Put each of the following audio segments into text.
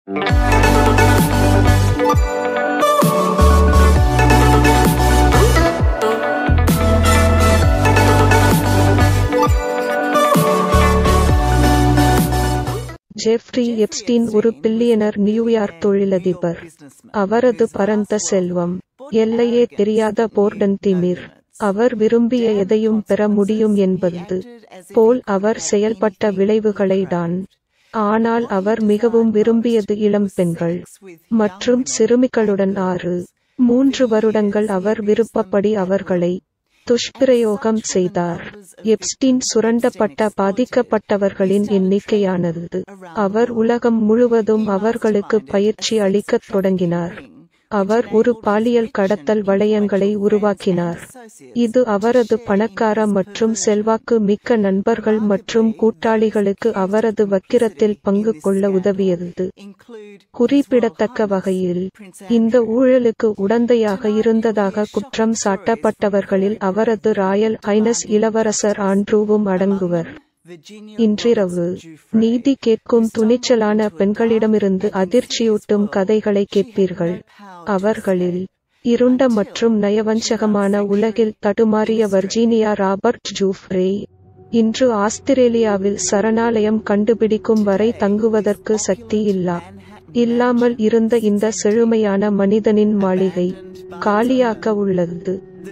Jeffrey Epstein ஒரு billionaire New York தொழிலதிபர் அவரது பரந்த செல்வம் எல்லையே தெரியாத போர்டன் திமிர் அவர் விரும்பிய எதையும் பெற முடியும் என்பது போல் அவர் செயல்பட்ட விளைவுகளை தான் ஆனால் அவர் மிகவும் விரும்பியது இளம் பெண்கள் மற்றும் சிறுமிகளுடன் ஆறு மூன்று வருடங்கள் அவர் விருப்பப்படி அவர்களை துஷ்பிரயோகம் செய்தார் எப்ஸ்டீன் சுரண்டப்பட்ட பாதிக்கப்பட்டவர்களின் எண்ணிக்கையானது அவர் உலகம் முழுவதும் அவர்களுக்கு பயிற்சி அளிக்கத் தொடங்கினார் அவர் ஒரு பாலியல் கடத்தல் வளையங்களை உருவாக்கினார் இது அவரது பணக்கார மற்றும் செல்வாக்கு மிக்க நண்பர்கள் மற்றும் கூட்டாளிகளுக்கு அவரது வக்கிரத்தில் பங்கு கொள்ள உதவியது குறிப்பிடத்தக்க வகையில் இந்த ஊழலுக்கு உடந்தையாக இருந்ததாக குற்றம் சாட்டப்பட்டவர்களில் அவரது ராயல் ஹைனஸ் இளவரசர் ஆண்ட்ரூவும் அடங்குவர் இன்றிரவு நீதி கேட்கும் துணிச்சலான பெண்களிடமிருந்து அதிர்ச்சியூட்டும் கதைகளை கேட்பீர்கள் அவர்களில் இருண்ட மற்றும் நயவஞ்சகமான உலகில் தடுமாறிய வர்ஜீனியா ராபர்ட் ஜூஃப்ரே இன்று ஆஸ்திரேலியாவில் சரணாலயம் கண்டுபிடிக்கும் வரை தங்குவதற்கு சக்தி இல்லா இல்லாமல் இருந்த இந்த செழுமையான மனிதனின் மாளிகை காலியாக்க உள்ளது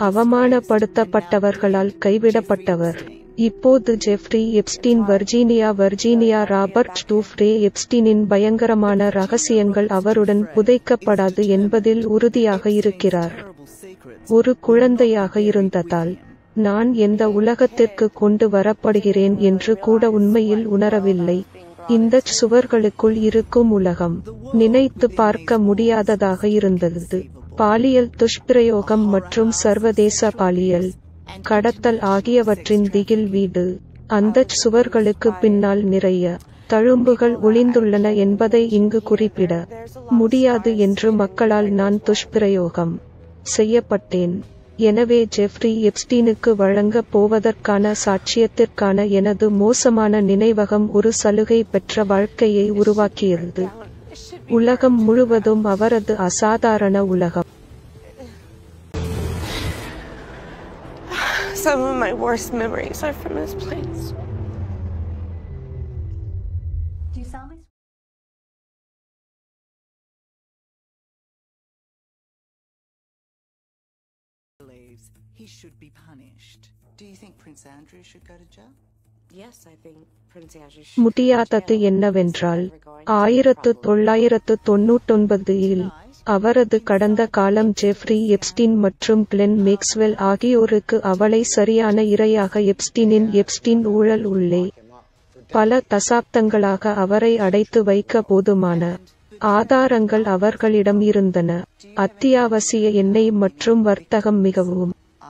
அவமானப்படுத்தப்பட்டவர்களால் கைவிடப்பட்டவர் இப்போது Jeffrey Epstein Virginia Virginia Robert Giuffre எப்ஸ்டீனின் பயங்கரமான ரகசியங்கள் அவருடன் புதைக்கப்படாது என்பதில் உறுதியாக இருக்கிறார் ஒரு குழந்தையாக இருந்ததால் நான் எந்த உலகத்திற்கு கொண்டு வரப்படுகிறேன் என்று கூட உண்மையில் உணரவில்லை இந்த சுவர்களுக்குள் இருக்கும் உலகம் நினைத்து பார்க்க முடியாததாக இருந்தது பாலியல் துஷ்பிரயோகம் மற்றும் சர்வதேச பாலியல் கடத்தல் ஆகியவற்றின் திகில் வீடு அந்த சுவர்களுக்கு பின்னால் நிறைய தழும்புகள் ஒளிந்துள்ளன என்பதை இங்கு குறிப்பிட முடியாது என்று மக்களால் நான் துஷ்பிரயோகம் செய்யப்பட்டேன் எனவே ஜெஃப்ரி எப்ஸ்டீனுக்கு வழங்கப் போவதற்கான சாட்சியத்திற்கான எனது மோசமான நினைவகம் ஒரு சலுகை பெற்ற வாழ்க்கையை உருவாக்கியது உலகம் முழுவதும் அவரது அசாதாரண உலகம் Some of my worst memories are from this place. Do you sound like believes he should be punished. Do you think Prince Andrew should go to jail? Yes, I think Prince Andrew should. முடியாதது என்னவென்றால் ஆயிரத்து தொள்ளாயிரத்து தொன்னூற்றொன்பது இல் அவரது கடந்த காலம் Jeffrey Epstein மற்றும் Ghislaine Maxwell ஆகியோருக்கு அவளை சரியான இரையாக எப்ஸ்டீனின் எப்ஸ்டீன் ஊழல் உள்ளே பல தசாப்தங்களாக அவரை அடைத்து வைக்க போதுமான ஆதாரங்கள் அவர்களிடம் இருந்தன அத்தியாவசிய எண்ணெய் மற்றும் வர்த்தகம் மிகவும்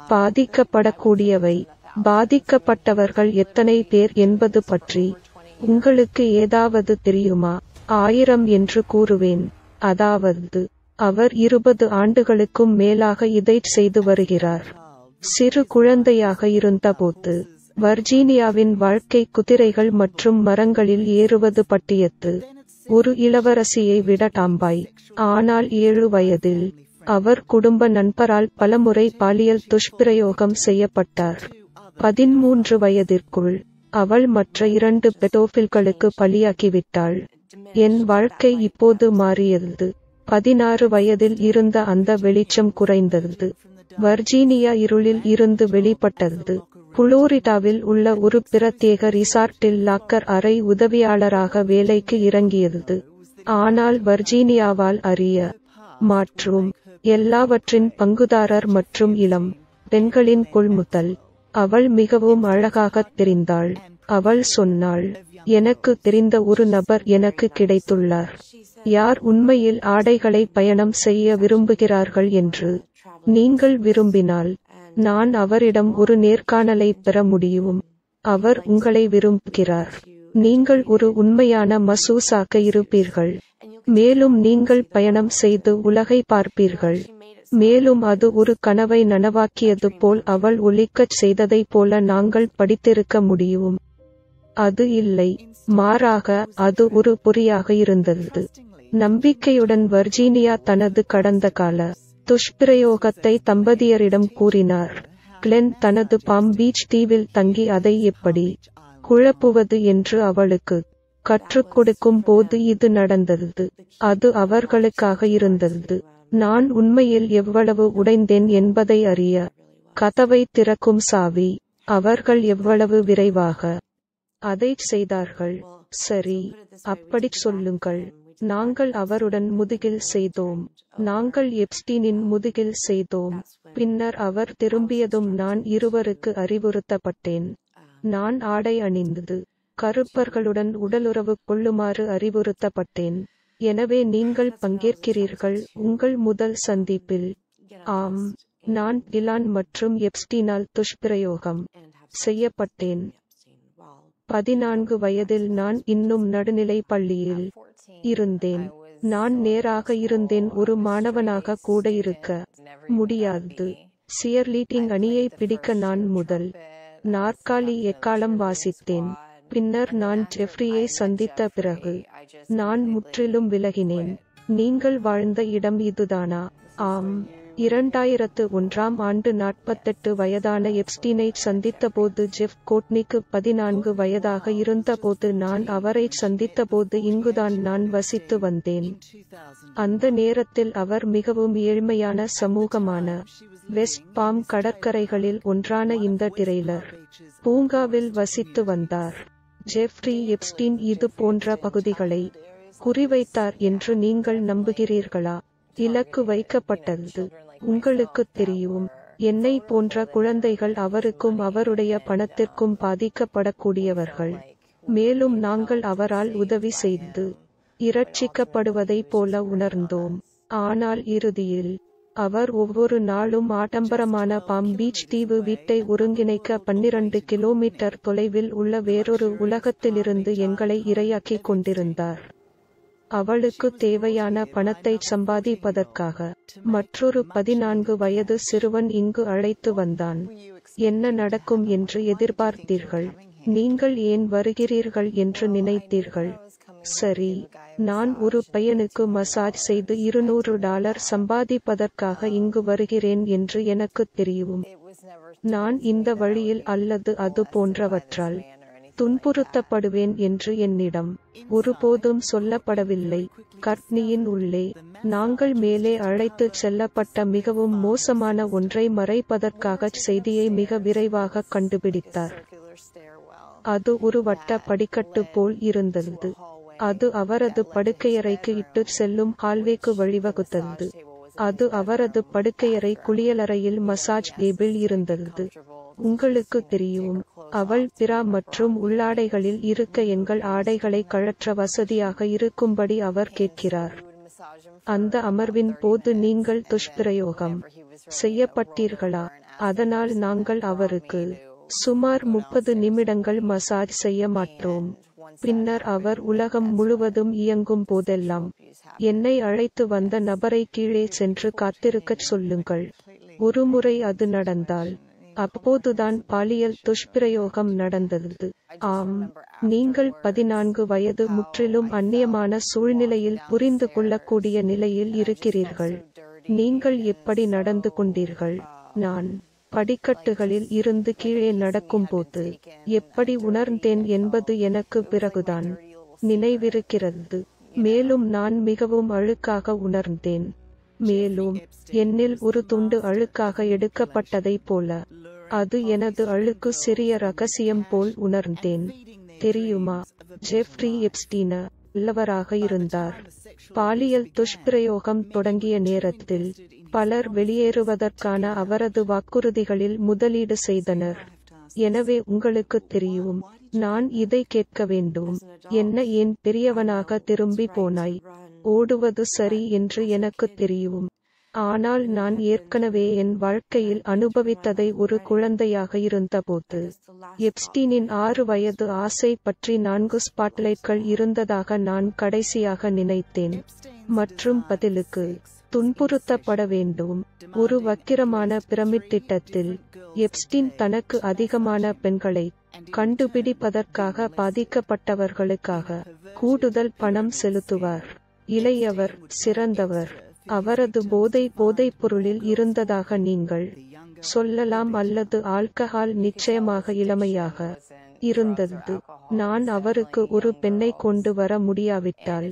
பாதிக்கப்படக்கூடியவை பாதிக்கப்பட்டவர்கள் எத்தனை பேர் என்பது பற்றி உங்களுக்கு ஏதாவது தெரியுமா ஆயிரம் என்று கூறுவேன் அதாவது அவர் இருபது ஆண்டுகளுக்கும் மேலாக இதைச் செய்து வருகிறார் சிறு குழந்தையாக இருந்தபோது வர்ஜீனியாவின் வாழ்க்கை குதிரைகள் மற்றும் மரங்களில் ஏறுவது பட்டியத்து ஒரு இளவரசியை விட டாம்பாய் ஆனால் ஏழு வயதில் அவர் குடும்ப நண்பரால் பலமுறை பாலியல் துஷ்பிரயோகம் செய்யப்பட்டார் பதிமூன்று வயதிற்குள் அவள் மற்ற இரண்டு பெடோபில்களுக்கு பலியாக்கிவிட்டாள் என் வாழ்க்கை இப்போது மாறியது பதினாறு வயதில் இருந்த அந்த வெளிச்சம் குறைந்தது வர்ஜீனியா இருளில் இருந்து வெளிப்பட்டது புளோரிடாவில் உள்ள ஒரு பிரத்யேக ரிசார்ட்டில் லாக்கர் அறை உதவியாளராக வேலைக்கு இறங்கியது ஆனால் வர்ஜீனியாவால் அறிய மற்றும் எல்லாவற்றின் பங்குதாரர் மற்றும் இளம் பெண்களின் கொள்முதல் அவள் மிகவும் அழகாகத் தெரிந்தாள் அவள் சொன்னாள் எனக்கு தெரிந்த ஒரு நபர் எனக்கு கிடைத்துள்ளார் யார் உண்மையில் ஆடைகளை பயணம் செய்ய விரும்புகிறார்கள் என்று நீங்கள் விரும்பினால் நான் அவரிடம் ஒரு நேர்காணலை பெற முடியும் அவர் உங்களை விரும்புகிறார் நீங்கள் ஒரு உண்மையான மசூசாக்க இருப்பீர்கள் மேலும் நீங்கள் பயணம் செய்து உலகை பார்ப்பீர்கள் மேலும் அது ஒரு கனவை நனவாக்கியது போல் அவள் ஒலிக்கச் செய்ததைப் போல நாங்கள் படித்திருக்க முடியும் அது இல்லை மாறாக அது ஒரு பொறியாக இருந்தது நம்பிக்கையுடன் வர்ஜீனியா தனது கடந்த கால துஷ்பிரயோகத்தை தம்பதியரிடம் கூறினார் கிளென் தனது பாம் பீச் தீவில் தங்கி அதை எப்படி குழப்புவது என்று அவளுக்கு கற்றுக் கொடுக்கும் போது இது நடந்தது அது அவர்களுக்காக இருந்தது நான் உண்மையில் எவ்வளவு உடைந்தேன் என்பதை அறிய கதவை திறக்கும் சாவி அவர்கள் எவ்வளவு விரைவாக அதைச் செய்தார்கள் சரி அப்படிச் சொல்லுங்கள் நாங்கள் அவருடன் முதுகில் செய்தோம் நாங்கள் எப்ஸ்டீனின் முதுகில் செய்தோம் பின்னர் அவர் திரும்பியதும் நான் இருவருக்கு அறிவுறுத்தப்பட்டேன் நான் ஆடை அணிந்தது கருப்பர்களுடன் உடலுறவு கொள்ளுமாறு அறிவுறுத்தப்பட்டேன் எனவே நீங்கள் பங்கேற்கிறீர்கள் உங்கள் முதல் சந்திப்பில் ஆம் நான் டிலான் மற்றும் எப்ஸ்டீனால் துஷ்பிரயோகம் செய்யப்பட்டேன் பதினான்கு வயதில் நான் இன்னும் நடுநிலை பள்ளியில் இருந்தேன் நான் நேராக இருந்தேன் ஒரு மாணவனாக கூட இருக்க முடியாது சியர்லீட்டிங் அணியை பிடிக்க நான் முதல் நாற்காலி எக்காலம் வாசித்தேன் பின்னர் நான் ஜெஃப்ரியை சந்தித்த பிறகு நான் முற்றிலும் விலகினேன் நீங்கள் வாழ்ந்த இடம் இதுதானா ஆம் இரண்டாயிரத்து ஒன்றாம் ஆண்டு நாற்பத்தெட்டு வயதான எப்ஸ்டீனை சந்தித்தபோது ஜெஃப் கோட்னிக்கு பதினான்கு வயதாக இருந்தபோது நான் அவரை சந்தித்தபோது இங்குதான் நான் வசித்து வந்தேன் அந்த நேரத்தில் அவர் மிகவும் ஏழ்மையான சமூகமான வெஸ்ட் பாம் கடற்கரைகளில் ஒன்றான இந்த டிரெய்லர் பூங்காவில் வசித்து வந்தார் ஜெஃப்ரி எப்ஸ்டீன் இது போன்ற பகுதிகளை குறிவைத்தார் என்று நீங்கள் நம்புகிறீர்களா இலக்கு வைக்கப்பட்டது உங்களுக்கு தெரியும் என்னை போன்ற குழந்தைகள் அவருக்கும் அவருடைய பணத்திற்கும் பாதிக்கப்படக்கூடியவர்கள் மேலும் நாங்கள் அவரால் உதவி செய்து இரட்சிக்கப்படுவதைப் போல உணர்ந்தோம் ஆனால் இறுதியில் அவர் ஒவ்வொரு நாளும் ஆடம்பரமான பாம் பீச் தீவு வீட்டை ஒருங்கிணைக்க பன்னிரண்டு கிலோமீட்டர் தொலைவில் உள்ள வேறொரு உலகத்திலிருந்து எங்களை இரையாக்கிக் கொண்டிருந்தார் அவளுக்கு தேவையான பணத்தை சம்பாதிப்பதற்காக மற்றொரு பதினான்கு வயது சிறுவன் இங்கு அழைத்து வந்தான் என்ன நடக்கும் என்று எதிர்பார்த்தீர்கள் நீங்கள் ஏன் வருகிறீர்கள் என்று நினைத்தீர்கள் சரி நான் ஒரு பையனுக்கு மசாஜ் செய்து இருநூறு டாலர் சம்பாதிப்பதற்காக இங்கு வருகிறேன் என்று எனக்கு தெரியும் நான் இந்த வழியில் அல்லது அது போன்றவற்றால் துன்புறுத்தப்படுவேன் என்று என்னிடம் ஒருபோதும் சொல்லப்படவில்லை கர்ட்னியின் உள்ளே நாங்கள் மேலே அழைத்துச் செல்லப்பட்ட மிகவும் மோசமான ஒன்றை மறைப்பதற்காக செய்தியை மிக விரைவாக கண்டுபிடித்தார் அது ஒரு வட்ட படிக்கட்டு போல் இருந்தது அது அவரது படுக்கையறைக்கு இட்டுச் செல்லும் ஹால்வேக்கு வழிவகுத்தது அது அவரது படுக்கையறை குளியலறையில் மசாஜ் டேபிள் இருந்தது உங்களுக்கு தெரியும் அவள் பிரா மற்றும் உள்ளாடைகளில் இருக்க எங்கள் ஆடைகளை கழற்ற வசதியாக இருக்கும்படி அவர் கேட்கிறார் அந்த அமர்வின் போது நீங்கள் துஷ்பிரயோகம் செய்யப்பட்டீர்களா அதனால் நாங்கள் அவருக்கு சுமார் முப்பது நிமிடங்கள் மசாஜ் செய்ய மாட்டோம் பின்னர் அவர் உலகம் முழுவதும் இயங்கும் போதெல்லாம் என்னை அழைத்து வந்த நபரை கீழே சென்று காத்திருக்கச் சொல்லுங்கள் ஒருமுறை அது நடந்தால் அப்போதுதான் பாலியல் துஷ்பிரயோகம் நடந்தது ஆம் நீங்கள் பதினான்கு வயது முற்றிலும் அந்நியமான சூழ்நிலையில் புரிந்து கொள்ளக்கூடிய நிலையில் இருக்கிறீர்கள் நீங்கள் எப்படி நடந்து கொண்டீர்கள் நான் படிக்கட்டுகளில் இருந்து கீழே நடக்கும்போது எப்படி உணர்ந்தேன் என்பது எனக்கு பிறகுதான் நினைவிருக்கிறது மேலும் நான் மிகவும் அழுக்காக உணர்ந்தேன் மேலும் என்னில் ஒரு துண்டு அழுக்காக எடுக்கப்பட்டதைப் போல அது எனது அழுக்கு சிறிய ரகசியம் போல் உணர்ந்தேன் தெரியுமா ஜெஃப்ரி எப்ஸ்டீன உள்ளவராக இருந்தார் பாலியல் துஷ்பிரயோகம் தொடங்கிய நேரத்தில் பலர் வெளியேறுவதற்கான அவரது வாக்குறுதிகளில் முதலீடு செய்தனர் எனவே உங்களுக்கு தெரியும் நான் இதை கேட்க வேண்டும் என்ன ஏன் பெரியவனாக திரும்பி போனாய் ஓடுவது சரி என்று எனக்கு தெரியும் ஆனால் நான் ஏற்கனவே என் வாழ்க்கையில் அனுபவித்ததை ஒரு குழந்தையாக இருந்தபோது எப்ஸ்டீனின் ஆறு வயது ஆசை பற்றி நான்கு ஸ்பாட்லைட்கள் இருந்ததாக நான் கடைசியாக நினைத்தேன் மற்றும் பதிலுக்கு துன்புறுத்தப்பட வேண்டும் ஒரு வக்கிரமான பிரமிட் திட்டத்தில் எப்ஸ்டீன் தனக்கு அதிகமான பெண்களை கண்டுபிடிப்பதற்காக பாதிக்கப்பட்டவர்களுக்காக கூடுதல் பணம் செலுத்துவார் இளையவர் சிறந்தவர் அவரது போதை போதைப் பொருளில் இருந்ததாக நீங்கள் சொல்லலாம் அல்லது ஆல்கஹால் நிச்சயமாக இளமையாக இருந்தது நான் அவருக்கு ஒரு பெண்ணை கொண்டு வர முடியாவிட்டால்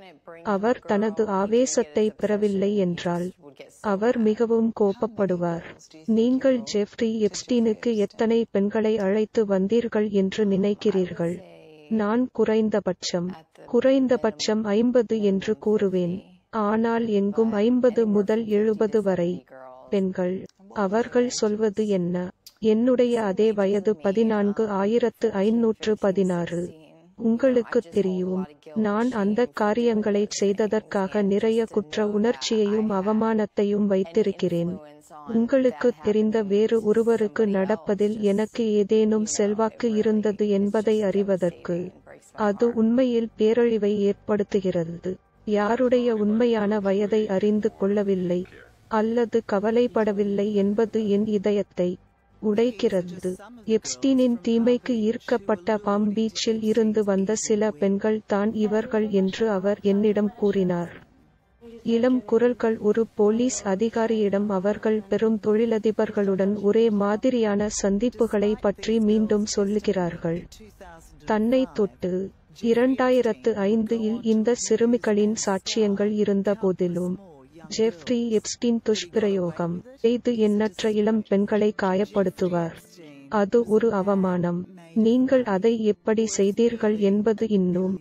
அவர் தனது ஆவேசத்தை பெறவில்லை என்றால் அவர் மிகவும் கோபப்படுவார் நீங்கள் ஜெஃப்ரி எப்ஸ்டீனுக்கு எத்தனை பெண்களை அழைத்து வந்தீர்கள் என்று நினைக்கிறீர்கள் நான் குறைந்தபட்சம் குறைந்தபட்சம் ஐம்பது என்று கூறுவேன் ஆனால் எங்கும் ஐம்பது முதல் எழுபது வரை பெண்கள் அவர்கள் சொல்வது என்ன என்னுடைய அதே வயது பதினான்கு ஆயிரத்து ஐநூற்று பதினாறு உங்களுக்கு தெரியும் நான் அந்த காரியங்களை செய்ததற்காக நிறைய குற்ற உணர்ச்சியையும் அவமானத்தையும் வைத்திருக்கிறேன் உங்களுக்கு தெரிந்த வேறு ஒருவருக்கு நடப்பதில் எனக்கு ஏதேனும் செல்வாக்கு இருந்தது என்பதை அறிவதற்கு அது உண்மையில் பேரழிவை ஏற்படுத்துகிறது யாருடைய உண்மையான வயதை அறிந்து கொள்ளவில்லை அல்லது கவலைப்படவில்லை என்பது என் இதயத்தை உடைக்கிறது எப்ஸ்டீனின் தீமைக்கு ஈர்க்கப்பட்ட பாம் பீச்சில் இருந்து வந்த சில பெண்கள் தான் இவர்கள் என்று அவர் என்னிடம் கூறினார் இளம் குரல்கள் ஒரு போலீஸ் அதிகாரியிடம் அவர்கள் பெரும் தொழிலதிபர்களுடன் ஒரே மாதிரியான சந்திப்புகளை பற்றி மீண்டும் சொல்லுகிறார்கள் தன்னை தொட்டு இரண்டாயிரத்து ஐந்து இல் இந்த சிறுமிகளின் சாட்சியங்கள் இருந்த போதிலும் ஜெஃப்ரி எப்ஸ்டின் துஷ்பிரயோகம் செய்து எண்ணற்ற இளம் பெண்களை காயப்படுத்துவார் அது ஒரு அவமானம் நீங்கள் அதை எப்படி செய்தீர்கள் என்பது இன்னும்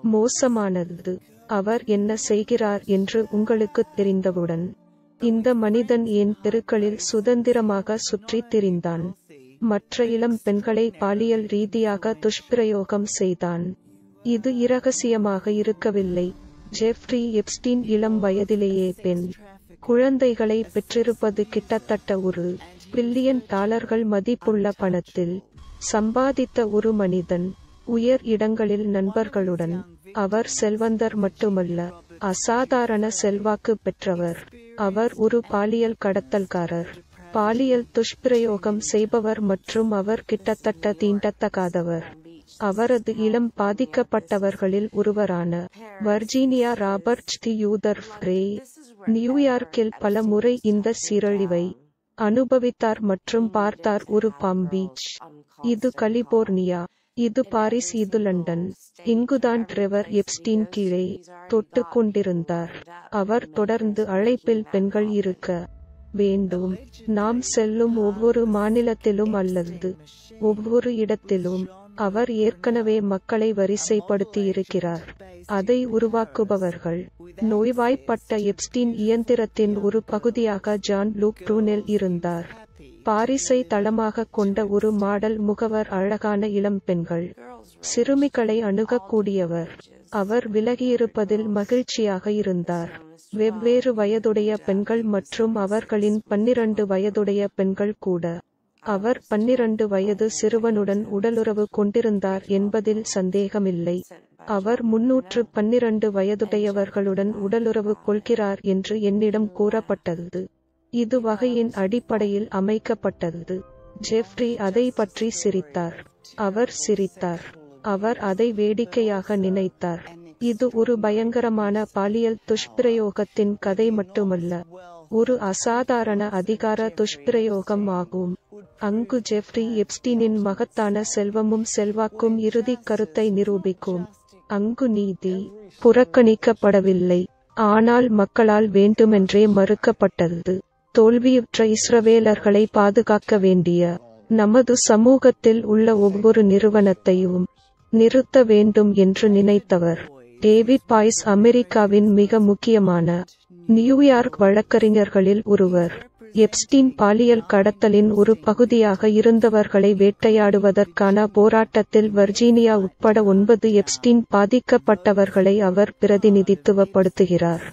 மோசமானது அவர் என்ன செய்கிறார் என்று உங்களுக்கு தெரிந்தவுடன் இந்த மனிதன் என் தெருக்களில் சுதந்திரமாக சுற்றித் திரிந்தான் மற்ற இளம் பெண்களை பாலியல் ரீதியாக துஷ்பிரயோகம் செய்தான் இது இரகசியமாக இருக்கவில்லை ஜெஃப்ரி எப்ஸ்டீன் இளம் வயதிலேயே பெண் குழந்தைகளை பெற்றிருப்பது கிட்டத்தட்ட ஒரு பில்லியன் டாலர்கள் மதிப்புள்ள பணத்தில் சம்பாதித்த ஒரு மனிதன் உயர் இடங்களில் நண்பர்களுடன் அவர் செல்வந்தர் மட்டுமல்ல அசாதாரண செல்வாக்கு பெற்றவர் அவர் ஒரு பாலியல் கடத்தல்காரர் பாலியல் துஷ்பிரயோகம் செய்பவர் மற்றும் அவர் கிட்டத்தட்ட தீண்டத்தகாதவர் அவரது இளம் பாதிக்கப்பட்டவர்களில் ஒருவரான வர்ஜீனியா ராபர்ட் தியூதர் ஃப்ரே நியூயார்க்கில் பல முறை இந்த சீரழிவை அனுபவித்தார் மற்றும் பார்த்தார் ஒரு பாம் பீச் இது கலிபோர்னியா இது பாரிஸ் இது லண்டன் இங்குதான் ட்ரெவர் எப்ஸ்டீன் கீழே தொட்டு கொண்டிருந்தார் அவர் தொடர்ந்து அழைப்பில் பெண்கள் இருக்க வேண்டும் நாம் செல்லும் ஒவ்வொரு மாநிலத்திலும் அல்லது ஒவ்வொரு இடத்திலும் அவர் ஏற்கனவே மக்களை வரிசைப்படுத்தி இருக்கிறார் அதை உருவாக்குபவர்கள் நோய்வாய்ப்பட்ட எப்ஸ்டீன் இயந்திரத்தின் ஒரு பகுதியாக ஜான் லூக் ட்ரூனெல் இருந்தார் பாரிஸை தளமாக கொண்ட ஒரு மாடல் முகவர் அழகான இளம் பெண்கள் சிறுமிகளை அணுகக்கூடியவர் அவர் விலகியிருப்பதில் மகிழ்ச்சியாக இருந்தார் வெவ்வேறு வயதுடைய பெண்கள் மற்றும் அவர்களின் பன்னிரண்டு வயதுடைய பெண்கள் கூட அவர் பன்னிரண்டு வயது சிறுவனுடன் உடலுறவு கொண்டிருந்தார் என்பதில் சந்தேகமில்லை அவர் முன்னூற்று பன்னிரண்டு வயதுடையவர்களுடன் உடலுறவு கொள்கிறார் என்று என்னிடம் கூறப்பட்டது இது வகையின் அடிப்படையில் அமைக்கப்பட்டது ஜெஃப்ரி அதை பற்றி சிரித்தார் அவர் சிரித்தார் அவர் அதை வேடிக்கையாக நினைத்தார் இது ஒரு பயங்கரமான பாலியல் துஷ்பிரயோகத்தின் கதை மட்டுமல்ல ஒரு அசாதாரண அதிகார துஷ்பிரயோகம் ஆகும் அங்கு ஜெஃப்ரி எப்ஸ்டீனின் மகத்தான செல்வமும் செல்வாக்கும் இறுதி கருத்தை நிரூபிக்கும் அங்கு நீதி புறக்கணிக்கப்படவில்லை ஆனால் மக்களால் வேண்டுமென்றே மறுக்கப்பட்டது தோல்வியுற்ற இஸ்ரவேலர்களை பாதுகாக்க வேண்டிய நமது சமூகத்தில் உள்ள ஒவ்வொரு நிறுவனத்தையும் நிறுத்த வேண்டும் என்று நினைத்தவர் டேவிட் பாய்ஸ் அமெரிக்காவின் மிக முக்கியமான நியூயார்க் வழக்கறிஞர்களில் ஒருவர் எப்ஸ்டீன் பாலியல் கடத்தலின் ஒரு பகுதியாக இருந்தவர்களை வேட்டையாடுவதற்கான போராட்டத்தில் வர்ஜீனியா உட்பட ஒன்பது எப்ஸ்டீன் பாதிக்கப்பட்டவர்களை அவர் பிரதிநிதித்துவப்படுத்துகிறார்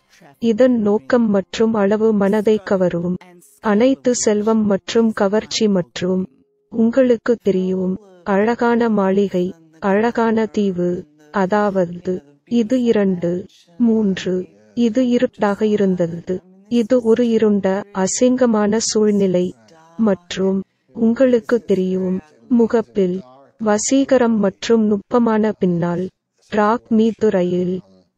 இதன் நோக்கம் மற்றும் அளவு மனதை கவரும் அனைத்து செல்வம் மற்றும் கவர்ச்சி மற்றும் உங்களுக்கு தெரியும் அழகான மாளிகை அழகான தீவு அதாவது இது இரண்டு மூன்று இது இருட்டாக இருந்தது இது ஒரு இருண்ட அசிங்கமான சூழ்நிலை மற்றும் உங்களுக்கு தெரியும் முகப்பில் வசீகரம் மற்றும் நுட்பமான பின்னால் ராக் மீது ரயில்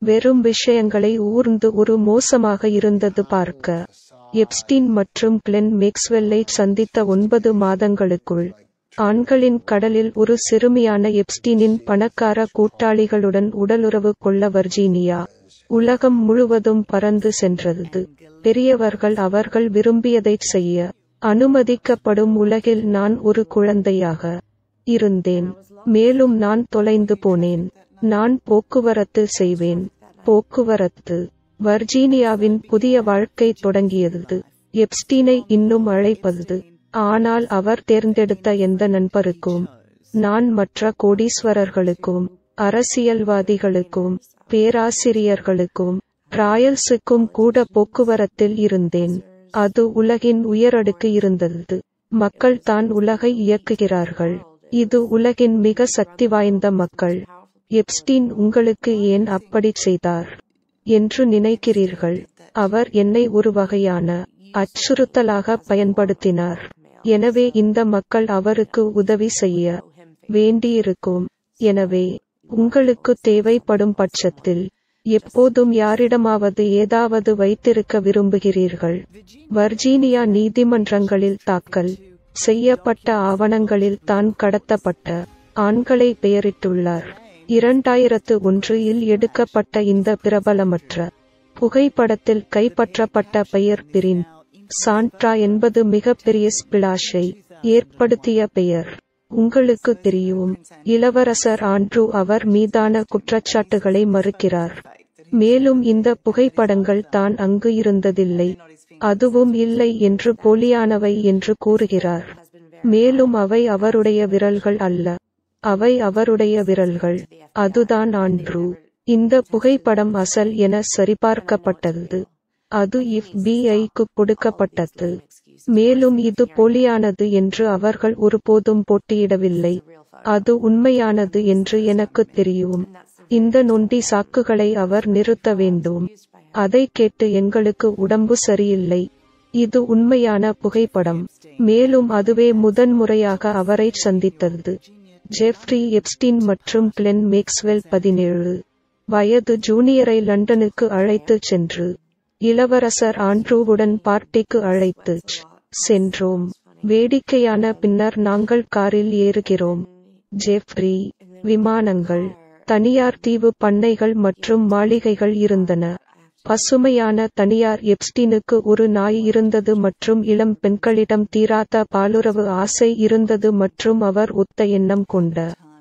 வெறும் விஷயங்களை ஊர்ந்து ஒரு மோசமாக இருந்தது பார்க்க எப்ஸ்டீன் மற்றும் கிளென் மேக்ஸ்வெல்லை சந்தித்த ஒன்பது மாதங்களுக்குள் ஆண்களின் கடலில் ஒரு சிறுமியான எப்ஸ்டீனின் பணக்கார கூட்டாளிகளுடன் உடலுறவு கொள்ள வர்ஜீனியா உலகம் முழுவதும் பறந்து சென்றது பெரியவர்கள் அவர்கள் விரும்பியதைச் செய்ய அனுமதிக்கப்படும் உலகில் நான் ஒரு குழந்தையாக இருந்தேன் மேலும் நான் தொலைந்து போனேன் நான் போக்குவரத்து செய்வேன் போக்குவரத்து வர்ஜீனியாவின் புதிய வாழ்க்கை தொடங்கியது எப்ஸ்டீனை இன்னும் அழைப்பது ஆனால் அவர் தேர்ந்தெடுத்த எந்த நண்பருக்கும் நான் மற்ற கோடீஸ்வரர்களுக்கும் அரசியல்வாதிகளுக்கும் பேராசிரியர்களுக்கும் ராயல்ஸுக்கும் கூட போக்குவரத்தில் இருந்தேன் அது உலகின் உயரடுக்கு இருந்தது மக்கள் தான் உலகை இயக்குகிறார்கள் இது உலகின் மிக சக்தி வாய்ந்த மக்கள் எப்ஸ்டீன் உங்களுக்கு ஏன் அப்படிச் செய்தார் என்று நினைக்கிறீர்கள் அவர் என்னை ஒரு வகையான அச்சுறுத்தலாக பயன்படுத்தினார் எனவே இந்த மக்கள் அவருக்கு உதவி செய்ய வேண்டியிருக்கும் எனவே உங்களுக்கு தேவைப்படும் பட்சத்தில் எப்போதும் யாரிடமாவது ஏதாவது வைத்திருக்க விரும்புகிறீர்கள் வர்ஜீனியா நீதிமன்றங்களில் தாக்கல் செய்யப்பட்ட ஆவணங்களில் தான் கடத்தப்பட்ட ஆண்களை பெயரிட்டுள்ளார் இரண்டாயிரத்து ஒன்றில் எடுக்கப்பட்ட இந்த பிரபலமற்ற புகைப்படத்தில் கைப்பற்றப்பட்ட பெயர் பிரின் சாண்ட்ரா என்பது மிகப்பெரிய ஸ்பிளாஷை ஏற்படுத்திய பெயர் உங்களுக்கு தெரியும் இளவரசர் ஆண்ட்ரூ அவர் மீதான குற்றச்சாட்டுகளை மறுக்கிறார் மேலும் இந்த புகைப்படங்கள் தான் அங்கு இருந்ததில்லை அதுவும் இல்லை என்று போலியானவை என்று கூறுகிறார் மேலும் அவை அவருடைய விரல்கள் அல்ல அவை அவருடைய விரல்கள் அதுதான் ஆண்ட்ரூ இந்த புகைப்படம் அசல் என சரிபார்க்கப்பட்டது அது க்கு கொடுக்கப்பட்டது மேலும் இது போலியானது என்று அவர்கள் ஒருபோதும் போட்டியிடவில்லை அது உண்மையானது என்று எனக்கு தெரியும் இந்த நொண்டி சாக்குகளை அவர் நிறுத்த வேண்டும் அதை கேட்டு எங்களுக்கு உடம்பு சரியில்லை இது உண்மையான புகைப்படம் மேலும் அதுவே முதன்முறையாக அவரை சந்தித்தது ஜெஃப்ரி எப்ஸ்டீன் மற்றும் கிளென் மேக்ஸ்வெல் பதினேழு வயது ஜூனியரை லண்டனுக்கு அழைத்துச் சென்று இளவரசர் ஆண்ட்ரூவுடன் பார்ட்டிக்கு அழைத்துச் சென்றோம் வேடிக்கையான பின்னர் நாங்கள் காரில் ஏறுகிறோம் ஜெஃப்ரி விமானங்கள் தனியார் தீவு பண்ணைகள் மற்றும் மாளிகைகள் இருந்தன பசுமையான தனியார் எப்ஸ்டீனுக்கு ஒரு நாய் இருந்தது மற்றும் இளம் பெண்களிடம் தீராத பாலுறவு ஆசை இருந்தது மற்றும் அவர் ஒத்த எண்ணம் கொண்ட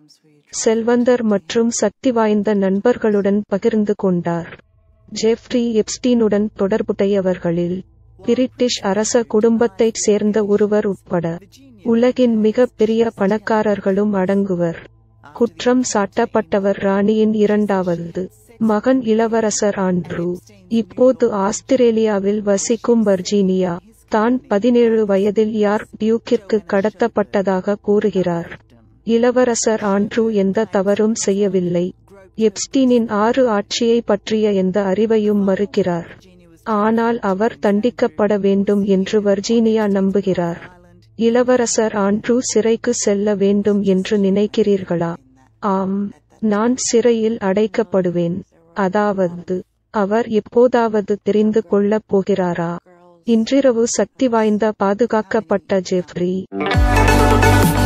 செல்வந்தர் மற்றும் சக்தி வாய்ந்த நண்பர்களுடன் பகிர்ந்து கொண்டார் ஜெஃப்ரி எப்ஸ்டீனுடன் தொடர்புடையவர்களில் பிரிட்டிஷ் அரச குடும்பத்தைச் சேர்ந்த ஒருவர் உட்பட உலகின் மிக பெரிய பணக்காரர்களும் அடங்குவர் குற்றம் சாட்டப்பட்டவர் ராணியின் இரண்டாவது மகன் இளவரசர் ஆண்ட்ரூ இப்போது ஆஸ்திரேலியாவில் வசிக்கும் வர்ஜீனியா தான் பதினேழு வயதில் யார்க் டியூக்கிற்கு கடத்தப்பட்டதாக கூறுகிறார் இளவரசர் ஆண்ட்ரூ எந்த தவறும் செய்யவில்லை எப்ஸ்டீனின் ஆறு ஆட்சியை பற்றிய எந்த அறிவையும் மறுக்கிறார் ஆனால் அவர் தண்டிக்கப்பட வேண்டும் என்று வர்ஜீனியா நம்புகிறார் இளவரசர் ஆண்ட்ரூ சிறைக்கு செல்ல வேண்டும் என்று நினைக்கிறீர்களா ஆம் நான் சிறையில் அடைக்கப்படுவேன் அதாவது அவர் எப்போதாவது தெரிந்து கொள்ளப் போகிறாரா இன்றிரவு சக்தி வாய்ந்த பாதுகாக்கப்பட்ட ஜெஃப்ரி